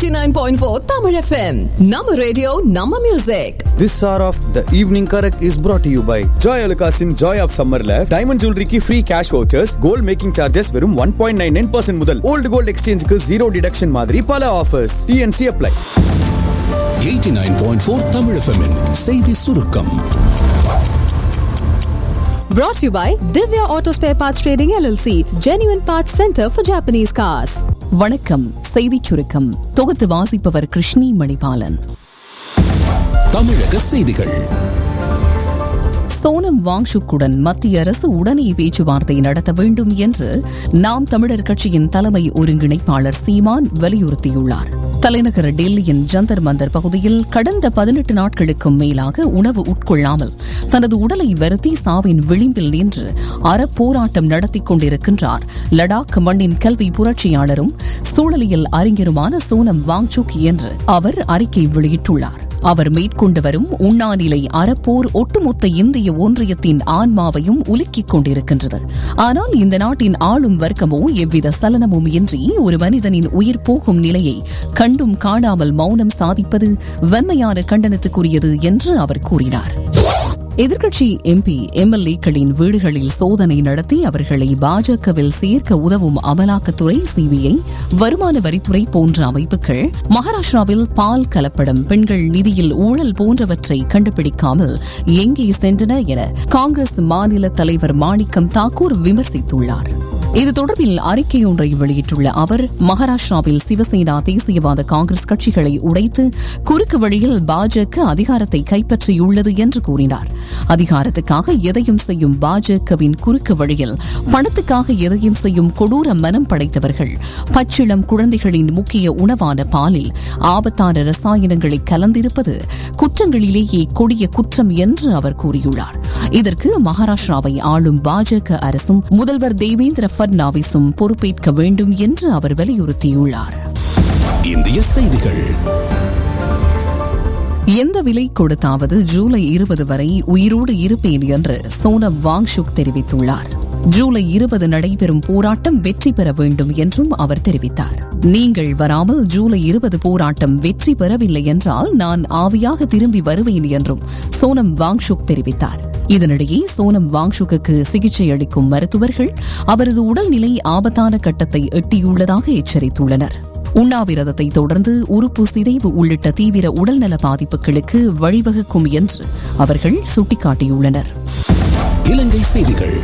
89.4 Tamil FM. Nama radio, Nama music. This hour of the evening correct is brought to you by Joy அலுகாஸின் joy of சம்மர்ல diamond ஜுவல்லரிக்கு free cash vouchers gold making charges வெறும் one point nine nine percent முதல் old gold எக்ஸ்சேஞ்சுக்கு zero deduction மாதிரி பல offers TNC apply 89.4 Tamil FM -இன் செய்தி சுருக்கம் Brought to you by Divya Auto Spare Parts Trading LLC, Genuine Parts Center for Japanese Cars. வணக்கம் செய்திச் சுருக்கம் தொகுத்து வாசிப்பவர் கிருஷ்ணி மணிபாலன் தமிழக செய்திகள் சோனம் வாங்ஷுக்குடன் மத்திய அரசு உடனே பேச்சுவார்த்தை நடத்த வேண்டும் என்று நாம் தமிழர் கட்சியின் தலைமை ஒருங்கிணைப்பாளர் சீமான் வலியுறுத்தியுள்ளார் தலைநகர் டெல்லியின் ஜந்தர் மந்தர் பகுதியில் கடந்த பதினெட்டு நாட்களுக்கும் மேலாக உணவு உட்கொள்ளாமல் தனது உடலை வருத்தி சாவின் விளிம்பில் நின்று அறப்போராட்டம் நடத்திக் கொண்டிருக்கின்றார் லடாக் மண்ணின் கல்வி புரட்சியாளரும் சூழலியல் அறிஞருமான சோனம் வாங்சுக் என்று அவர் அறிக்கை வெளியிட்டுள்ளார் அவர் மேற்கொண்டு வரும் உண்ணாநிலை அறப்போர் ஒட்டுமொத்த இந்திய ஒன்றியத்தின் ஆன்மாவையும் உலுக்கிக் கொண்டிருக்கின்றது ஆனால் இந்த நாட்டின் ஆளும் வர்க்கமோ எவ்வித சலனமும் இன்றி ஒரு மனிதனின் உயிர் போகும் நிலையை கண்டும் காணாமல் மௌனம் சாதிப்பது வன்மையான கண்டனத்துக்குரியது என்று அவர் கூறினார் எதிர்க்கட்சி எம்பி எம்எல்ஏக்களின் வீடுகளில் சோதனை நடத்தி அவர்களை பாஜகவில் சேர்க்க உதவும் அமலாக்கத்துறை சிபிஐ வருமான வரித்துறை போன்ற அமைப்புகள் மகாராஷ்டிராவில் பால் கலப்படம் பெண்கள் நிதியில் ஊழல் போன்றவற்றை கண்டுபிடிக்காமல் எங்கே சென்றன என காங்கிரஸ் மாநில தலைவர் மாணிக்கம் தாக்கூர் விமர்சித்துள்ளார் இது தொடர்பில் அறிக்கை ஒன்றை வெளியிட்டுள்ள அவர் மகாராஷ்டிராவில் சிவசேனா தேசியவாத காங்கிரஸ் கட்சிகளை உடைத்து குறுக்கு வழியில் பாஜக அதிகாரத்தை கைப்பற்றியுள்ளது என்று கூறினார் அதிகாரத்துக்காக எதையும் செய்யும் பாஜகவின் குறுக்கு வழியில் பணத்துக்காக எதையும் செய்யும் கொடூர மனம் படைத்தவர்கள் பச்சிளம் குழந்தைகளின் முக்கிய உணவான பாலில் ஆபத்தான ரசாயனங்களை கலந்திருப்பது குற்றங்களிலேயே கொடிய குற்றம் என்று அவர் கூறியுள்ளார் இதற்கு மகாராஷ்டிராவை ஆளும் பாஜக அரசும் முதல்வர் தேவேந்திர பட்னாவிஸும் பொறுப்பேற்க வேண்டும் என்று அவர் வலியுறுத்தியுள்ளார் இந்திய செய்திகள் எந்த விலை கொடுத்தாவது ஜூலை இருபது வரை உயிரோடு இருப்பேன் என்று சோனம் வாங்ஷுக் தெரிவித்துள்ளார் ஜூலை இருபது நடைபெறும் போராட்டம் வெற்றி பெற வேண்டும் என்றும் அவர் தெரிவித்தார் நீங்கள் வராமல் ஜூலை இருபது போராட்டம் வெற்றி பெறவில்லை என்றால் நான் ஆவியாக திரும்பி வருவேன் என்றும் சோனம் வாங்ஷுக் தெரிவித்தார் இதனிடையே சோனம் வாங்ஷுக்கு சிகிச்சை அளிக்கும் மருத்துவர்கள் அவரது உடல்நிலை ஆபத்தான கட்டத்தை எட்டியுள்ளதாக எச்சரித்துள்ளனர் உண்ணாவிரதத்தை தொடர்ந்து உறுப்பு சிதைவு உள்ளிட்ட தீவிர உடல்நல பாதிப்புகளுக்கு வழிவகுக்கும் என்று அவர்கள் சுட்டிக்காட்டியுள்ளனர் இலங்கை செய்திகள்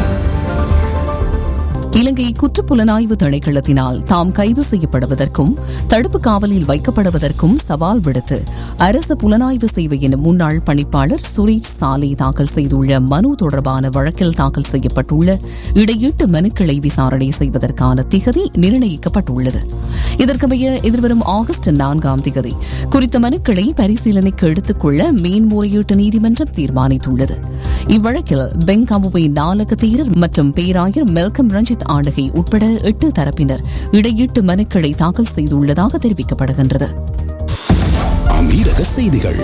இலங்கை குற்றப்புலனாய்வு திணைக்களத்தினால் தாம் கைது செய்யப்படுவதற்கும் தடுப்பு காவலில் வைக்கப்படுவதற்கும் சவால் விடுத்து அரச புலனாய்வு சேவையின் முன்னாள் பணிப்பாளர் சுரேஷ் சாலே தாக்கல் செய்துள்ள மனு தொடர்பான வழக்கில் தாக்கல் செய்யப்பட்டுள்ள இடையீட்டு மனுக்களை விசாரணை செய்வதற்கான திகதி நிர்ணயிக்கப்பட்டுள்ளது இதற்கமைய எதிர்வரும் ஆகஸ்ட் நான்காம் திகதி குறித்த மனுக்களை பரிசீலனைக்கு எடுத்துக் கொள்ள மேன்முறையீட்டு நீதிமன்றம் தீர்மானித்துள்ளது இவ்வழக்கில் பெங்காமுவை நாலக தீரர் மற்றும் பேராயர் மெல்கம் ரஞ்சித் ஆண்டகை உட்பட எட்டு தரப்பினர் இடையீட்டு மனுக்களை தாக்கல் செய்துள்ளதாக தெரிவிக்கப்படுகின்றது அமீரக செய்திகள்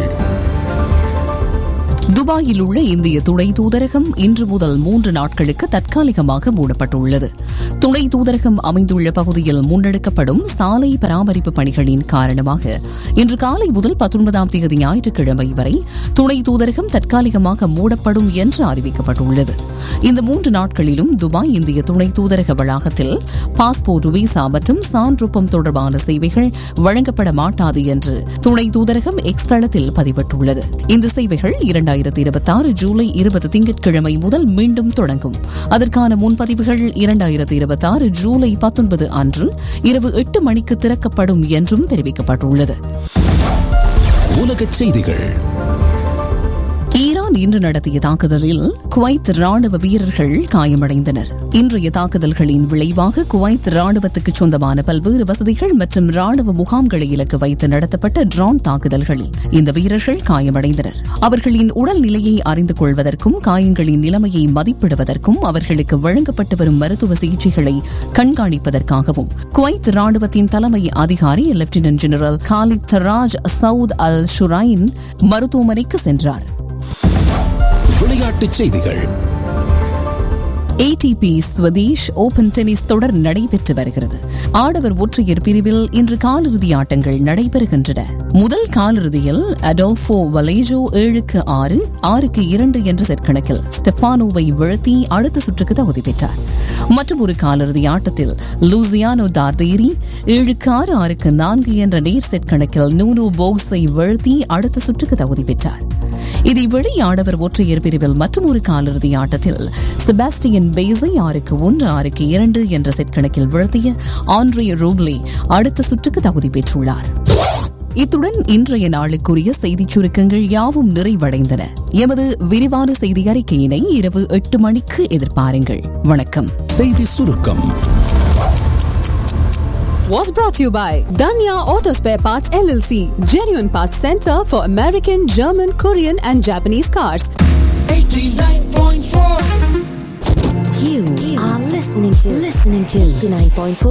துபாயில் உள்ள இந்திய துணை தூதரகம் இன்று முதல் மூன்று நாட்களுக்கு தற்காலிகமாக மூடப்பட்டுள்ளது துணை தூதரகம் அமைந்துள்ள பகுதியில் முன்னெடுக்கப்படும் சாலை பராமரிப்பு பணிகளின் காரணமாக இன்று காலை முதல் பத்தொன்பதாம் தேதி ஞாயிற்றுக்கிழமை வரை துணை தூதரகம் தற்காலிகமாக மூடப்படும் என்று அறிவிக்கப்பட்டுள்ளது இந்த மூன்று நாட்களிலும் துபாய் இந்திய துணை தூதரக வளாகத்தில் பாஸ்போர்ட் விசா மற்றும் சான்றொப்பம் தொடர்பான சேவைகள் வழங்கப்பட மாட்டாது என்று துணை தூதரகம் எக்ஸ் தளத்தில் பதிவிட்டுள்ளது இந்த சேவைகள் இரண்டாயிரத்தி இருபத்தி ஆறு ஜூலை இருபது திங்கட்கிழமை முதல் மீண்டும் தொடங்கும் அதற்கான முன்பதிவுகள் இரண்டாயிரத்தி இருபத்தி ஆறு ஜூலை பத்தொன்பது அன்று இரவு எட்டு மணிக்கு திறக்கப்படும் என்றும் தெரிவிக்கப்பட்டுள்ளது உலகச் செய்திகள் ஈரான் இன்று நடத்திய தாக்குதலில் குவைத் ராணுவ வீரர்கள் காயமடைந்தனர் இன்றைய தாக்குதல்களின் விளைவாக குவைத் ராணுவத்துக்கு சொந்தமான பல்வேறு வசதிகள் மற்றும் ராணுவ முகாம்களை இலக்கு வைத்து நடத்தப்பட்ட ட்ரோன் தாக்குதல்களில் இந்த வீரர்கள் காயமடைந்தனர் அவர்களின் உடல்நிலையை அறிந்து கொள்வதற்கும் காயங்களின் நிலைமையை மதிப்பிடுவதற்கும் அவர்களுக்கு வழங்கப்பட்டு வரும் மருத்துவ சிகிச்சைகளை கண்காணிப்பதற்காகவும் குவைத் ராணுவத்தின் தலைமை அதிகாரி lieutenant general Khalid Taraj Saud al Shurain மருத்துவமனைக்கு சென்றார் விளையாட்டுச் செய்திகள் ஏடிபி ஸ்வதேஷ் ஓபன் டென்னிஸ் தொடர் நடைபெற்று வருகிறது ஆடவர் ஒற்றையர் பிரிவில் இன்று காலிறுதி ஆட்டங்கள் நடைபெறுகின்றன முதல் காலிறுதியில் அடோல்ஃபோ வலேஜோ ஏழுக்கு ஆறு ஆறுக்கு இரண்டு என்ற செட் கணக்கில் ஸ்டெஃபானோவை வீழ்த்தி அடுத்த சுற்றுக்கு தகுதி பெற்றார் மற்றும் ஒரு காலிறுதி ஆட்டத்தில் லூசியானோ தார்தேரி ஏழுக்கு ஆறு ஆறுக்கு நான்கு என்ற நேர் செட் கணக்கில் நூனோ போக்ஸை வீழ்த்தி அடுத்த சுற்றுக்கு தகுதி பெற்றார் இதேவேளை ஆடவர் ஒற்றையர் பிரிவில் மற்றும் ஒரு காலிறுதி ஆட்டத்தில் செபாஸ்டியன் பேஸை ஆறுக்கு ஒன்று ஆறுக்கு இரண்டு என்ற செட் கணக்கில் வீழ்த்திய ஆண்ட்ரே ரூப்லி அடுத்த சுற்றுக்கு தகுதி பெற்றுள்ளார் இத்துடன் இன்றைய நாளுக்குரிய செய்திச் சுருக்கங்கள் யாவும் நிறைவடைந்தன எமது விரிவான செய்தி அறிக்கையினை இரவு எட்டு மணிக்கு எதிர்பாருங்கள் வணக்கம் செய்தி சுருக்கம் Was brought to you by Danya Auto Spare Parts LLC, genuine parts center for American, German, Korean, and Japanese cars. 89.4 You are listening to listening to 89.4